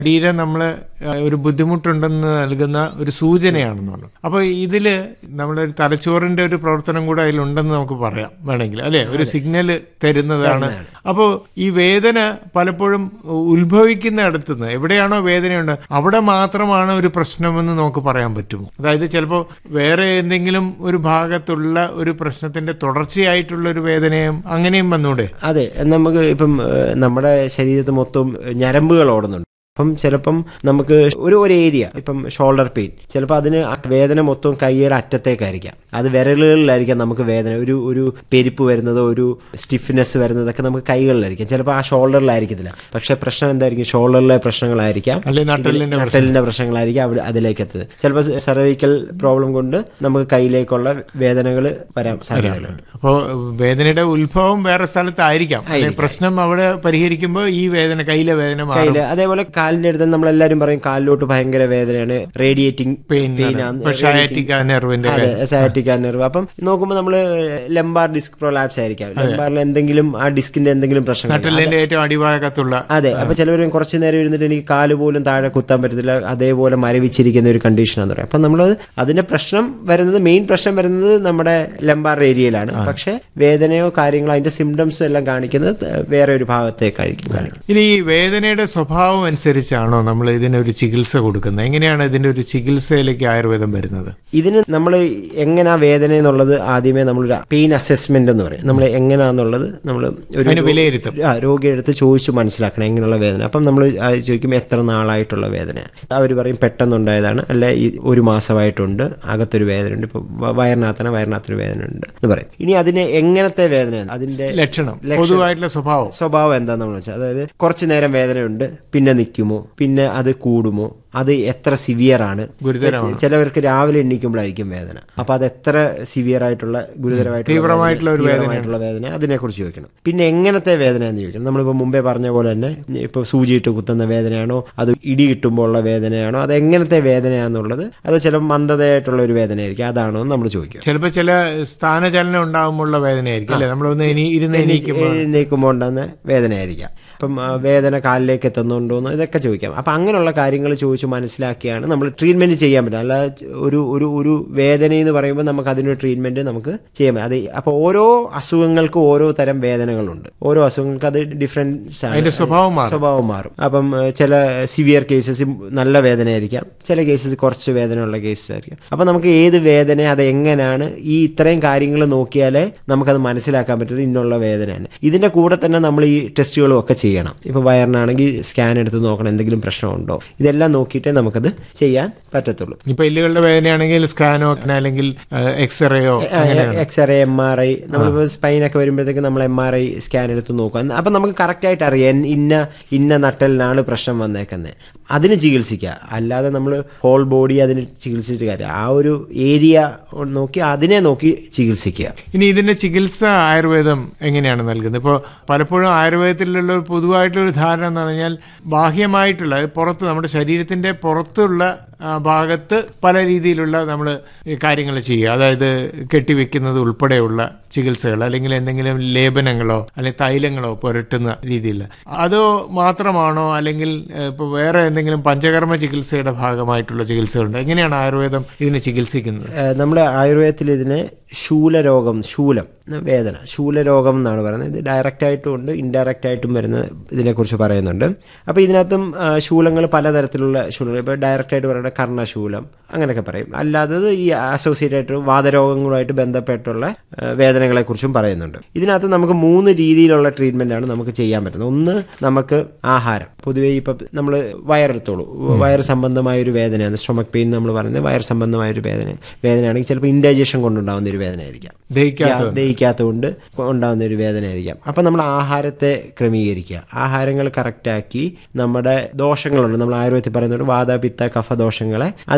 ശരീരം നമ്മൾ ഒരു ബുദ്ധിമുട്ടുണ്ടെന്ന് നൽകുന്ന ഒരു സൂചനയാണെന്ന് പറഞ്ഞു അപ്പോൾ ഇതില് നമ്മളൊരു തലച്ചോറിന്റെ ഒരു പ്രവർത്തനം കൂടെ അതിലുണ്ടെന്ന് നമുക്ക് പറയാം വേണമെങ്കിൽ അല്ലെ ഒരു സിഗ്നൽ തരുന്നതാണ് അപ്പോൾ ഈ വേദന പലപ്പോഴും ഉത്ഭവിക്കുന്ന അടുത്തുനിന്ന് എവിടെയാണോ വേദനയുണ്ട് അവിടെ മാത്രമാണ് ഒരു പ്രശ്നമെന്ന് നമുക്ക് പറയാൻ പറ്റുമോ അതായത് ചിലപ്പോൾ വേറെ എന്തെങ്കിലും ഒരു ഭാഗത്തുള്ള ഒരു പ്രശ്നത്തിന്റെ തുടർച്ചയായിട്ടുള്ള ഒരു വേദനയും അങ്ങനെയും വന്നൂടെ അതെ നമുക്ക് ഇപ്പം ഏഹ്, നമ്മുടെ ശരീരത്ത് മൊത്തം ഞരമ്പുകൾ ഓടുന്നുണ്ട് അപ്പം ചിലപ്പം നമുക്ക് ഒരു ഒരു ഏരിയ ഇപ്പം ഷോൾഡർ പെയിൻ ചിലപ്പോൾ അതിന് ആ വേദന മൊത്തം കൈയുടെ അറ്റത്തേക്കായിരിക്കാം അത് വിരലുകളിലായിരിക്കാം നമുക്ക് വേദന ഒരു ഒരു പെരുപ്പ് വരുന്നതോ ഒരു സ്റ്റിഫ്നെസ് വരുന്നതൊക്കെ നമുക്ക് കൈകളിലായിരിക്കും ചിലപ്പോൾ ആ ഷോൾഡറിലായിരിക്കത്തില്ല പക്ഷേ പ്രശ്നം എന്തായിരിക്കും ഷോൾഡറിലെ പ്രശ്നങ്ങളായിരിക്കും അല്ലെ നട്ടലിന്റെ നട്ടലിന്റെ പ്രശ്നങ്ങളായിരിക്കും അവിടെ അതിലേക്ക് എത്തുന്നത് ചിലപ്പോൾ സെർവിക്കൽ പ്രോബ്ലം കൊണ്ട് നമുക്ക് കയ്യിലേക്കുള്ള വേദനകൾ വരാൻ സാധ്യതകളുണ്ട് അപ്പോൾ വേദനയുടെ ഉത്ഭവം വേറെ സ്ഥലത്തായിരിക്കാം അല്ലെ പ്രശ്നം അവിടെ പരിഹരിക്കുമ്പോൾ ഈ വേദന കയ്യിലെ വേദന മാറും കയ്യില് അതേപോലെ കാലിന്റെ അടുത്ത് നമ്മളെല്ലാരും പറയും കാലിലോട്ട് ഭയങ്കര വേദനയാണ് റേഡിയേറ്റിംഗ് പെയിൻ ഷയാറ്റിക്ക നെർവിന്റെ അതെ സയാറ്റിക് നെർവ് അപ്പം നോക്കുമ്പോൾ നമ്മൾ ലെംബാർ ഡിസ്ക് പ്രൊലാപ്സ് ആയിരിക്കാം ലെംബാറിൽ എന്തെങ്കിലും ആ ഡിസ്കിന്റെ എന്തെങ്കിലും പ്രശ്നങ്ങൾ നട്ടലിന്റെ ഏറ്റവും അടിഭാഗത്തുള്ള അതെ അപ്പൊ ചിലവർ കുറച്ച് നേരം ഇരുന്നിട്ട് എനിക്ക് കാല് പോലും താഴെ കുത്താൻ പറ്റത്തില്ല അതേപോലെ മരവിച്ചിരിക്കുന്ന ഒരു കണ്ടീഷനാന്ന് പറയാം അപ്പൊ നമ്മൾ അതിന്റെ പ്രശ്നം വരുന്നത് മെയിൻ പ്രശ്നം വരുന്നത് നമ്മുടെ ലെംബാർ ഏരിയയിലാണ് പക്ഷെ വേദനയോ കാര്യങ്ങളോ അതിന്റെ സിംറ്റംസ് എല്ലാം കാണിക്കുന്നത് വേറെ ഒരു ഭാഗത്തേക്കായിരിക്കും കാണിക്കുന്നത് ഇനി ഈ വേദനയുടെ സ്വഭാവം അനുസരിച്ചാണോ നമ്മൾ ഇതിനൊരു ചികിത്സ കൊടുക്കുന്നത് എങ്ങനെയാണ് ഇതിന്റെ ഒരു ചികിത്സയിലേക്ക് ആയുർവേദം വരുന്നത് ഇതിന് നമ്മൾ എങ്ങനെയാ വേദന എന്നുള്ളത് ആദ്യമേ നമ്മളൊരു പെയിൻ അസസ്മെന്റ് എന്ന് പറയും നമ്മൾ എങ്ങനെയാന്നുള്ളത് നമ്മൾ ഒരു അതിന് വിലയിരുത്തും ആ രോഗിയുടെ അടുത്ത് ചോദിച്ചു മനസ്സിലാക്കണം എങ്ങനെയുള്ള വേദന അപ്പം നമ്മൾ ചോദിക്കും എത്ര നാളായിട്ടുള്ള വേദന അവർ പറയും പെട്ടെന്നുണ്ടായതാണ് അല്ലെ ഈ ഒരു മാസമായിട്ടുണ്ട് അകത്തൊരു വേദനയുണ്ട് ഇപ്പൊ വ- വയറിനകത്താണ് വയറിനകത്തൊരു വേദന ഉണ്ട് എന്ന് പറയും ഇനി അതിന് എങ്ങനത്തെ വേദനയാണ് അതിന്റെ ലക്ഷണം പൊതുവായിട്ടുള്ള സ്വഭാവം സ്വഭാവം എന്താണെന്ന് വെച്ചാൽ അതായത് കുറച്ച് നേരം വേദനയുണ്ട് പിന്നെ നിൽക്കുമോ പിന്നെ അത് കൂടുമോ അത് എത്ര സിവിയർ ആണ് ഗുരുതരമാണ്. ചിലവർക്ക് രാവിലെ എണ്ണിക്കുമ്പോഴായിരിക്കും വേദന അപ്പൊ അത് എത്ര സിവിയർ ആയിട്ടുള്ള ഗുരുതരമായിട്ടുള്ള തീവ്രമായിട്ടുള്ള ഒരു തീവ്രമായിട്ടുള്ള വേദന അതിനെക്കുറിച്ച് ചോദിക്കണം പിന്നെ എങ്ങനത്തെ വേദന എന്ന് ചോദിക്കണം നമ്മളിപ്പോൾ മുമ്പേ പറഞ്ഞ പോലെ തന്നെ ഇപ്പോൾ സൂചിയിട്ട് കുത്തുന്ന വേദനയാണോ അത് ഇടി കിട്ടുമ്പോൾ ഉള്ള വേദനയാണോ അത് എങ്ങനത്തെ വേദനയാണെന്നുള്ളത് അത് ചില മന്ദതയായിട്ടുള്ള ഒരു വേദനയായിരിക്കും അതാണോ എന്ന് നമ്മൾ ചോദിക്കും ചിലപ്പോൾ ചില സ്ഥാനചലനം ഉണ്ടാകുമ്പോഴുള്ള വേദനയായിരിക്കും അല്ലെ നമ്മളൊന്ന് ഇനി ഇരുന്ന് എണീക്കുമ്പോൾ എഴുന്നേൽക്കുമ്പോൾ ഉണ്ടാകുന്ന വേദനയായിരിക്കാം അപ്പം ആ, വേദന കാലിലേക്ക് എത്തുന്നുണ്ടോ എന്ന് ഇതൊക്കെ ചോദിക്കാം അപ്പം അങ്ങനെയുള്ള കാര്യങ്ങൾ ചോദിച്ച് മനസ്സിലാക്കിയാണ് നമ്മൾ ട്രീറ്റ്മെന്റ് ചെയ്യാൻ പറ്റുക അല്ല ഒരു ഒരു ഒരു വേദന എന്ന് പറയുമ്പോൾ നമുക്ക് അതിനൊരു ട്രീറ്റ്മെന്റ് നമുക്ക് ചെയ്യാൻ പറ്റും അത് അപ്പോൾ ഓരോ അസുഖങ്ങൾക്കും ഓരോ തരം വേദനകളുണ്ട് ഓരോ അസുഖങ്ങൾക്ക് അത് ഡിഫറൻസ് ആണ് അതിന്റെ സ്വഭാവം മാറും സ്വഭാവം മാറും അപ്പം ഏഹ്, ചില സിവിയർ കേസസ് നല്ല വേദനയായിരിക്കാം ചില കേസസ് കുറച്ച് വേദനയുള്ള കേസസ് ആയിരിക്കും അപ്പം നമുക്ക് ഏത് വേദന അത് എങ്ങനെയാണ് ഈ ഇത്രയും കാര്യങ്ങൾ നോക്കിയാലേ നമുക്കത് മനസ്സിലാക്കാൻ പറ്റുള്ളൂ ഇന്നുള്ള വേദനയാണ് ഇതിന്റെ കൂടെ തന്നെ നമ്മൾ ഈ ടെസ്റ്റുകളും ഒക്കെ ചെയ്യണം ഇപ്പൊ വയറിനാണെങ്കിൽ സ്കാൻ എടുത്ത് നോക്കണം എന്തെങ്കിലും പ്രശ്നമുണ്ടോ ഇതെല്ലാം നോക്കിയിട്ടേ നമുക്കത് ചെയ്യാൻ പറ്റത്തുള്ളൂ ഇപ്പൊ എല്ലുകളുടെ വേദനയാണെങ്കിൽ സ്കാനോ അല്ലെങ്കിൽ എക്സ്റേയോ എക്സ്റേ എം ആർ ഐ നമ്മളിപ്പോൾ സ്പൈനൊക്കെ വരുമ്പോഴത്തേക്ക് നമ്മൾ എം ആർ ഐ സ്കാൻ എടുത്ത് നോക്കുക അപ്പം നമുക്ക് കറക്റ്റായിട്ട് അറിയാം ഇന്ന ഇന്ന നട്ടലിനാണ് പ്രശ്നം വന്നേക്കുന്നത് അതിന് ചികിത്സിക്കുക അല്ലാതെ നമ്മൾ ഹോൾ ബോഡി അതിന് ചികിത്സിച്ചിട്ട് കാര്യം ആ ഒരു ഏരിയ നോക്കി അതിനെ നോക്കി ചികിത്സിക്കുക ഇനി ഇതിന്റെ ചികിത്സ ആയുർവേദം എങ്ങനെയാണ് നൽകുന്നത് ഇപ്പോൾ പലപ്പോഴും ആയുർവേദത്തിലുള്ള ഒരു പൊതുവായിട്ടുള്ള ധാരണ എന്ന് പറഞ്ഞാൽ ബാഹ്യമായിട്ടുള്ള അത് പുറത്ത് നമ്മുടെ ശരീരത്തിന്റെ പുറത്തുള്ള ആ, ഭാഗത്ത് പല രീതിയിലുള്ള നമ്മൾ കാര്യങ്ങൾ ചെയ്യുക അതായത് കെട്ടിവെക്കുന്നത് ഉൾപ്പെടെയുള്ള ചികിത്സകൾ അല്ലെങ്കിൽ എന്തെങ്കിലും ലേപനങ്ങളോ അല്ലെങ്കിൽ തൈലങ്ങളോ പുരട്ടുന്ന രീതിയിൽ അതോ മാത്രമാണോ അല്ലെങ്കിൽ ഇപ്പോൾ വേറെ എന്തെങ്കിലും പഞ്ചകർമ്മ ചികിത്സയുടെ ഭാഗമായിട്ടുള്ള ചികിത്സകളുണ്ട് എങ്ങനെയാണ് ആയുർവേദം ഇതിനെ ചികിത്സിക്കുന്നത് ഏഹ് നമ്മുടെ ആയുർവേദത്തിൽ ഇതിനെ ശൂലരോഗം ശൂലം വേദന ശൂലരോഗം എന്നാണ് പറയുന്നത് ഇത് ഡയറക്റ്റ് ആയിട്ടും ഉണ്ട് ഇൻഡയറക്റ്റ് ആയിട്ടും വരുന്ന ഇതിനെക്കുറിച്ച് പറയുന്നുണ്ട് അപ്പോൾ ഇതിനകത്തും ശൂലങ്ങൾ പലതരത്തിലുള്ള ശൂലങ്ങൾ ഇപ്പോൾ ഡയറക്റ്റ് ആയിട്ട് പറയുന്നത് കർണശൂലം അങ്ങനെയൊക്കെ പറയും അല്ലാത്തത് ഈ അസോസിയേറ്റ് ആയിട്ട് വാദരോഗങ്ങളുമായിട്ട് ബന്ധപ്പെട്ടുള്ള ഏഹ് വേദനകളെക്കുറിച്ചും പറയുന്നുണ്ട് ഇതിനകത്ത് നമുക്ക് മൂന്ന് രീതിയിലുള്ള ട്രീറ്റ്മെൻ്റ് ആണ് നമുക്ക് ചെയ്യാൻ പറ്റുന്നത് ഒന്ന് നമുക്ക് ആഹാരം പൊതുവേ ഇപ്പം നമ്മൾ വയറെടുത്തോളൂ വയർ സംബന്ധമായ ഒരു വേദനയാണ് സ്tomach പെയിൻ നമ്മൾ പറയുന്നത് വയർ സംബന്ധമായ ഒരു വേദന വേദനയാണെങ്കിൽ ചിലപ്പോൾ ഇൻഡൈജഷൻ കൊണ്ടുണ്ടാകുന്ന ഒരു വേദനയായിരിക്കാം ദഹിക്കാത്ത ദഹിക്കാത്തതുകൊണ്ട് ഉണ്ടാകുന്ന ഒരു വേദനയായിരിക്കാം അപ്പം നമ്മൾ ആഹാരത്തെ ക്രമീകരിക്കുക ആഹാരങ്ങൾ കറക്റ്റാക്കി നമ്മുടെ ദോഷങ്ങളുണ്ട് നമ്മൾ ആയുർവേദത്തിൽ പറയുന്നത് വാദ പിത്ത കഫ ദോഷങ്ങളെ അതിനെ നമ്മൾ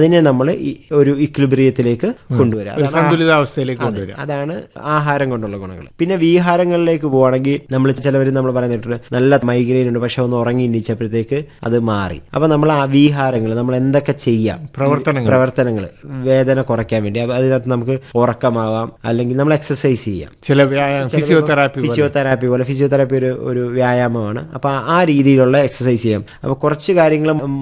നമ്മൾ ഒരു ഇക്വിലിബ്രിയത്തിലേക്ക് കൊണ്ടുവരിക ഒരു അതാണ് സന്തുലിതാവസ്ഥയിലേക്ക് കൊണ്ടുവരിക അതാണ് ആഹാരം കൊണ്ടുള്ള ഗുണങ്ങൾ പിന്നെ വിഹാരങ്ങളിലേക്ക് പോവാണെങ്കിൽ നമ്മൾ ചിലവർ നമ്മൾ പറയുന്നിട്ടുണ്ട് നല്ല മൈഗ്രെയിൻ ഉണ്ട് പക്ഷെ ഒന്ന് ഉറങ്ങി എണീച്ചപ്പോഴത്തേക്ക് അത് മാറി അപ്പൊ നമ്മൾ ആ വിഹാരങ്ങൾ നമ്മൾ എന്തൊക്കെ ചെയ്യാം പ്രവർത്തനങ്ങൾ പ്രവർത്തനങ്ങൾ വേദന കുറയ്ക്കാൻ വേണ്ടി അപ്പൊ അതിനകത്ത് നമുക്ക് ഉറക്കമാവാം അല്ലെങ്കിൽ നമ്മൾ എക്സസൈസ് ചെയ്യാം ചില വ്യായാമം ഫിസിയോതെറാപ്പി ഫിസിയോതെറാപ്പി പോലെ ഫിസിയോതെറാപ്പി ഒരു ഒരു വ്യായാമമാണ് അപ്പോൾ ആ രീതിയിലുള്ള എക്സസൈസ് ചെയ്യാം അപ്പോൾ കുറച്ച് കാര്യങ്ങൾ